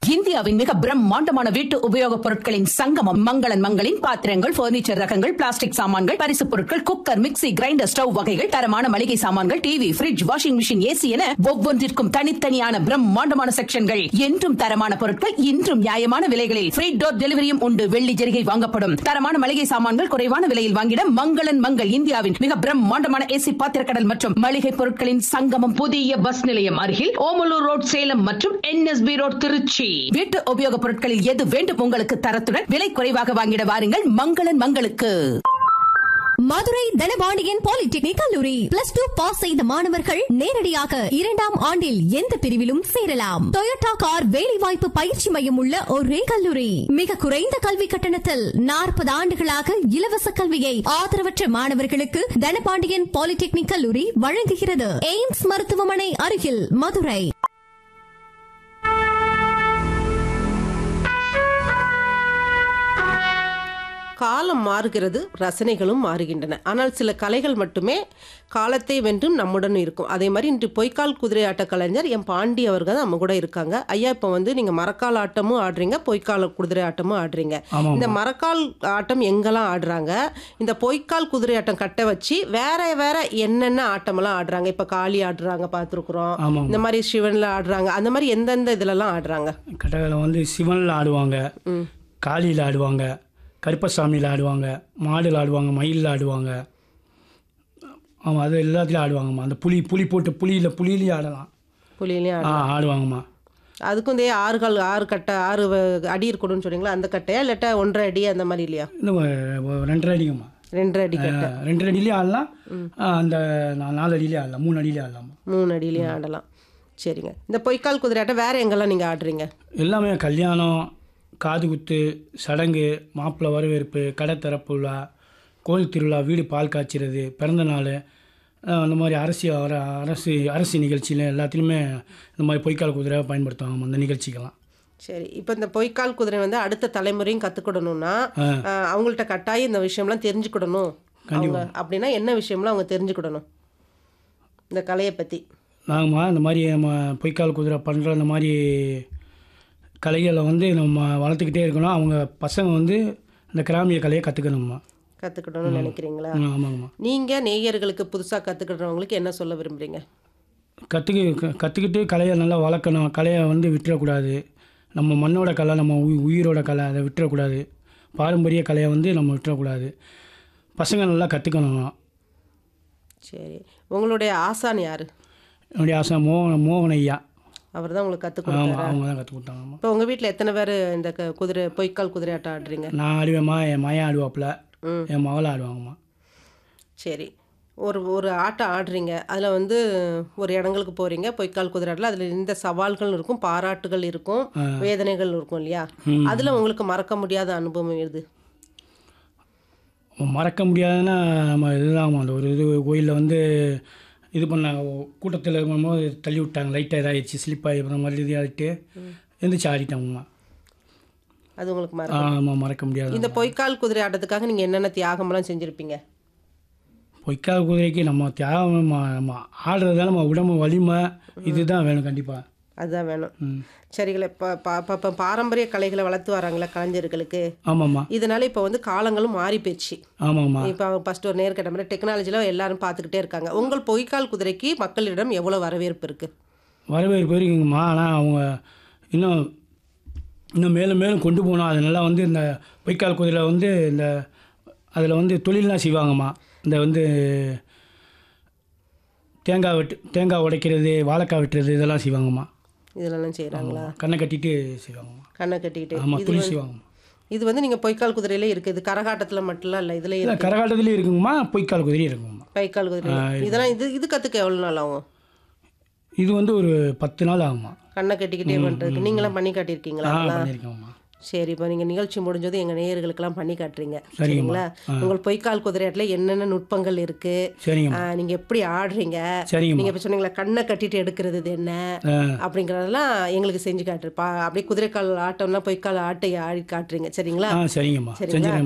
இந்தியாவின் மிக பிரம்மாண்டமான வீட்டு உபயோகப் பொருட்களின் சங்கமம் மங்களன் மங்களின் பாத்திரங்கள் பர்னிச்சர் ரகங்கள் பிளாஸ்டிக் சாமான்கள் பரிசுப் பொருட்கள் குக்கர் மிக்ஸி கிரைண்டர் ஸ்டவ் வகைகள் தரமான மளிகை சாமான்கள் TV fridge washing machine AC என ஒவ்வொன்றிற்கும் தனித்தனியான பிரம்மாண்டமான செக்ஷன்கள் என்றும் தரமான பொருட்கள் இன்றும் நியாயமான விலைகளில் ஃப்ரீ டோர் டெலிவரியும் உண்டு வெள்ளி ஜெரிகை வாங்கப்படும் தரமான மளிகை சாமான்கள் குறைவான விலையில் வாங்கிட மங்களன் மங்கள் இந்தியாவின் மிக பிரம்மாண்டமான ஏசி பாத்திரக்கடல் மற்றும் மளிகை பொருட்களின் சங்கமம் புதிய பஸ் நிலையம் அருகில் ஓமலூர் ரோட் சேலம் மற்றும் என்எஸ்பி ரோட் திருச்சி வீட்டு உபயோகப் பொருட்களில் எது வேண்டும் உங்களுக்கு தரத்துடன் விலை குறைவாக வாங்கிட வாருங்கள் மங்களன் மங்களுக்கு மதுரை தனபாண்டியன் பாலிடெக்னிக் கல்லூரி பிளஸ் டூ பாஸ் செய்த மாணவர்கள் நேரடியாக இரண்டாம் ஆண்டில் எந்த பிரிவிலும் சேரலாம் டொயோட்டா கார் வேலைவாய்ப்பு பயிற்சி மையம் உள்ள ஒரே கல்லூரி மிக குறைந்த கல்வி கட்டணத்தில் நாற்பது ஆண்டுகளாக இலவச கல்வியை ஆதரவற்ற மாணவர்களுக்கு தனபாண்டியன் பாலிடெக்னிக் கல்லூரி வழங்குகிறது எய்ம்ஸ் மருத்துவமனை அருகில் மதுரை காலம் மாறுகிறது ரசனைகளும் மாறுகின்றன ஆனால் சில கலைகள் மட்டுமே காலத்தை வென்றும் நம்முடன் இருக்கும் அதே மாதிரி இன்று பொய்க்கால் குதிரை ஆட்ட கலைஞர் என் பாண்டி அவர்கள் தான் நம்ம கூட இருக்காங்க ஐயா இப்போ வந்து நீங்கள் மரக்கால் ஆட்டமும் ஆடுறீங்க பொய்க்கால் குதிரை ஆட்டமும் ஆடுறீங்க ஆமாம் இந்த மரக்கால் ஆட்டம் எங்கெல்லாம் ஆடுறாங்க இந்த பொய்க்கால் குதிரை ஆட்டம் கட்ட வச்சு வேற வேற என்னென்ன ஆட்டமெல்லாம் ஆடுறாங்க இப்போ காளி ஆடுறாங்க பார்த்துருக்குறோம் ஆமாம் இந்த மாதிரி சிவன்ல ஆடுறாங்க அந்த மாதிரி எந்தெந்த இதுலலாம் ஆடுறாங்க கட்டகையில் வந்து சிவனில் ஆடுவாங்க காளியில் ஆடுவாங்க கருப்பசாமியில் ஆடுவாங்க மாடில் ஆடுவாங்க மயிலில் ஆடுவாங்க ஆமாம் அது எல்லாத்துலேயும் ஆடுவாங்கம்மா அந்த புலி புலி போட்டு புலியில் புலியிலையும் ஆடலாம் புலியிலையும் ஆ ஆடுவாங்கம்மா அதுக்கும் இந்த ஆறு கால் ஆறு கட்டை ஆறு வ- அடி இருக்கணும்னு சொன்னீங்களா அந்த கட்டையா இல்லாட்டா ஒன்றரை அடி அந்த மாதிரி இல்லையா இந்த ஒரு- ஒரு ரெண்டரை அடிங்கம்மா ரெண்டரை அடி கட்டை ஆ, ரெண்டரை அடியிலையும் ஆடலாம் ஆ, அந்த நா- நாலு அடியிலையும் ஆடலாம் மூணு அடியிலையும் ஆடலாமா மூணு அடியிலையும் ஆடலாம் சரிங்க இந்த பொய்க்கால் குதிரை ஆட்டம் வேற எங்கெல்லாம் நீங்கள் ஆடுறீங்க எல்லாமே கல்யாணம் காது குத்து சடங்கு மாப்பிள்ளை வரவேற்பு கடை திறப்பு விழா கோயில் திருவிழா வீடு பால் காய்ச்சிறது பிறந்த நாள் அஹ் அந்த மாதிரி அரசியல் வர அரசு அரசு நிகழ்ச்சியில் எல்லாத்துலேயுமே இந்த மாதிரி பொய்க்கால் குதிரை பயன்படுத்துவாங்க அந்த நிகழ்ச்சிக்கெல்லாம் சரி இப்போ இந்த பொய்க்கால் குதிரை வந்து அடுத்த தலைமுறையும் கற்றுக்கிடணும்னா அவங்கள்ட்ட கட்டாயம் இந்த விஷயம்லாம் தெரிஞ்சுக்கிடணும் அவங்க அப்படின்னா என்ன விஷயம்லாம் அவங்க தெரிஞ்சுக்கிடணும் இந்த கலையை பற்றி நாங்கம்மா இந்த மாதிரி நம்ம பொய்க்கால் குதிரை பண்ணுற இந்த மாதிரி கலைகளை வந்து நம்ம வளர்த்துக்கிட்டே இருக்கணும் அவங்க பசங்க வந்து இந்த கிராமிய கலையை கற்றுக்கணும்மா கற்றுக்கிடணும்னு நினைக்கிறீங்களா ஆமாங்கம்மா நீங்கள் நேயர்களுக்கு புதுசாக கற்றுக்கிடுறவங்களுக்கு என்ன சொல்ல விரும்புகிறீங்க கற்றுக்க கற்றுக்கிட்டு கலையை நல்லா வளர்க்கணும் கலையை வந்து விட்டுறக்கூடாது நம்ம மண்ணோட கலை நம்ம உயி- உயிரோட கலை அதை விட்டுறக்கூடாது பாரம்பரிய கலையை வந்து நம்ம விட்டுறக்கூடாது பசங்க நல்லா கற்றுக்கணும் சரி உங்களுடைய ஆசான் யார் என்னுடைய ஆசை மோகன மோகன் ஐயா அவர் தான் உங்களுக்கு கற்றுக் ஆமாம் கொடுத்தாரா அவங்க தான் கற்றுக் கொடுத்தாங்கம்மா இப்போ உங்கள் வீட்டில் எத்தனை பேர் இந்த க- குதிரை பொய்க்கால் குதிரை ஆட்டம் ஆடுறீங்க நான் ஆடுவேம்மா என் மயன் ஆடுவாப்புல ம். என் மகள் ஆடுவாங்கம்மா சரி ஒரு ஒரு ஆட்டம் ஆடுறீங்க அதில் வந்து ஒரு இடங்களுக்கு போகிறீங்க பொய்க்கால் குதிரை ஆடல அதில் இந்த சவால்கள் இருக்கும் பாராட்டுகள் இருக்கும் வேதனைகள் இருக்கும் இல்லையா அதில் உங்களுக்கு மறக்க முடியாத அனுபவம் எது மறக்க முடியாதுன்னா நம்ம இதுதான் அந்த ஒரு இது கோயிலில் வந்து இது பண்ணாங்க கூட்டத்தில் இருக்கும்போது தள்ளி விட்டாங்க லைட்டாக இதாகிடுச்சு ஸ்லிப் ஆகி அப்புறம் மறுபடியும் இது ஆகிட்டு எந்திரிச்சு ஆடிட்டாங்கம்மா அது உங்களுக்கு மறக்க ஆமாம் மறக்க முடியாது இந்த பொய்க்கால் குதிரை ஆட்டத்துக்காக நீங்கள் என்னென்ன தியாகம்லாம் செஞ்சுருப்பீங்க பொய்க்கால் குதிரைக்கு நம்ம தியாகம் நம்ம நம்ம ஆடுறது தான் நம்ம உடம்பு வலிமை இதுதான் வேணும் கண்டிப்பாக அதுதான் வேணும் ம் சரிங்களா இப்போ இப்போ பாரம்பரிய கலைகளை வளர்த்து வராங்களே கலைஞர்களுக்கு ஆமாம்மா இதனால இப்போ வந்து காலங்களும் மாறி போயிடுச்சு ஆமாம்மா இப்போ ஃபர்ஸ்ட் ஒரு நேர் கேட்ட மாதிரி டெக்னாலஜியில் எல்லாரும் பார்த்துக்கிட்டே இருக்காங்க உங்கள் பொய்க்கால் குதிரைக்கு மக்களிடம் எவ்வளோ வரவேற்பு இருக்குது வரவேற்பு இருக்குங்கம்மா ஆனால் அவங்க இன்னும் இன்னும் மேலும் மேலும் கொண்டு போகணும் அது நல்லா வந்து இந்த பொய்க்கால் குதிரை வந்து இந்த அதில் வந்து தொழில்லாம் செய்வாங்கம்மா இந்த வந்து தேங்காய் வெட்டு தேங்காய் உடைக்கிறது வாழைக்காய் வெட்டுறது இதெல்லாம் செய்வாங்கம்மா இதெல்லாம் செய்கிறாங்களா கண்ணை கட்டிட்டு செய்வாங்கம்மா கண்ணை கட்டிக்கிட்டு ஆமாம் இது தொழில் வந்து- செய்வாங்கம்மா இது வந்து நீங்கள் பொய்க்கால் குதிரையிலே இருக்குது கரகாட்டத்தில் மட்டும்லாம் இல்லை இதில் இல்லை கரகாட்டத்துலேயும் இருக்குங்கம்மா பொய்க்கால் குதிரையும் இருக்குங்கம்மா கைக்கால் குதிரை இதெல்லாம் இது இது கற்றுக்க எவ்வளோ நாள் ஆகும் இது வந்து ஒரு பத்து நாள் ஆகும்மா கண்ணை கட்டிக்கிட்டே பண்ணுறதுக்கு நீங்களாம் பண்ணி காட்டியிருக்கீங்களா ஆ அதெல்லாம்? பண்ணியிருக்கோம்மா சரி இப்போ நீங்கள் நிகழ்ச்சி முடிஞ்சது எங்கள் நேயர்களுக்கெல்லாம் பண்ணி காட்டுறீங்க சரிங்கம்மா. சரிங்களா உங்கள் பொய்க்கால் குதிரையாட்டில் என்னென்ன நுட்பங்கள் இருக்குது சரிங்கம்மா நீங்கள் எப்படி ஆடுறீங்க சரிங்கம்மா நீங்கள் இப்போ சொன்னீங்களா கண்ணை கட்டிட்டு எடுக்கிறது இது என்ன ஆ அப்படிங்கிறதெல்லாம் எங்களுக்கு செஞ்சு காட்டுருப்பா அப்படியே குதிரைக்கால் ஆட்டம்லாம் பொய்க்கால் ஆட்டை ஆடி காட்டுறீங்க சரிங்களா ஆ சரிங்கம்மா சரிங்களா? செஞ்சுறேன்